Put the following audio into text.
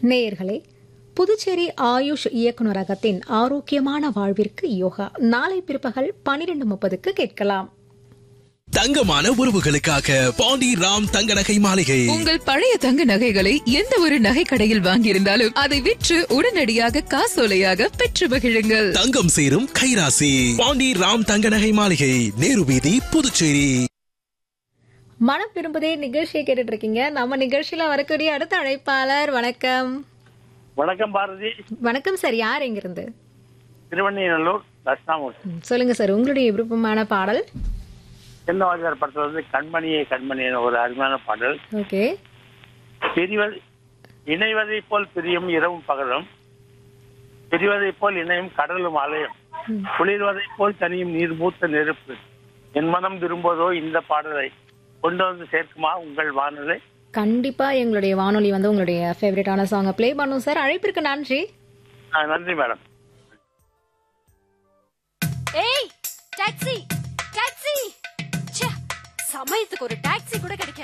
நேயர்களே புதுச்சேரி ஆயுஷ் இயக்குநரகத்தின் ஆரோக்கியமான வாழ்விற்கு யோகா நாளை பிற்பகல் பனிரெண்டு முப்பதுக்கு கேட்கலாம் தங்கமான உறவுகளுக்காக பாண்டி ராம் தங்க நகை மாளிகை உங்கள் பழைய தங்க நகைகளை எந்த ஒரு நகை கடையில் வாங்கியிருந்தாலும் அதை விற்று உடனடியாக காசோலையாக பெற்று மகிழுங்கள் தங்கம் சேரும் கைராசி பாண்டி ராம் தங்க நகை மாளிகை நேரு வீதி புதுச்சேரி மனம் விரும்புதே நிகழ்ச்சியை கேட்டுட்டு இருக்கீங்க நம்ம நிகழ்ச்சியில வரக்கூடிய அடுத்த அழைப்பாளர் வணக்கம் வணக்கம் பாரதி வணக்கம் சார் யார் எங்கிருந்து திருவண்ணைநல்லூர் தட்சிணாமூர்த்தி ம், சொல்லுங்க சார் உங்களுடைய விருப்பமான பாடல் சின்னவாஜார் படத்துல வந்து கண்மணியே கண்மணியே ஒரு அருமையான பாடல் ஓகே பிரிவது இணைவதை போல் பிரியும் இரவும் பகலும் பிரிவதை போல் இணையும் கடலும் அலையும் குளிர்வதை போல் தனியும் நீர் மூத்த நெருப்பு என் மனம் விரும்புவதோ இந்த பாடலை கொண்டு வந்து சேர்க்குமா உங்கள் வானலை கண்டிப்பா எங்களுடைய வானொலி வந்து உங்களுடைய ஃபேவரட்டான சாங்கை ப்ளே பண்ணும் சார் அழைப்பிற்கு நன்றி ஆ, நன்றி மேடம் ஏய் டாக்ஸி டாக்ஸி ச்சே சமயத்துக்கு ஒரு டாக்ஸி கூட கிடைக்காது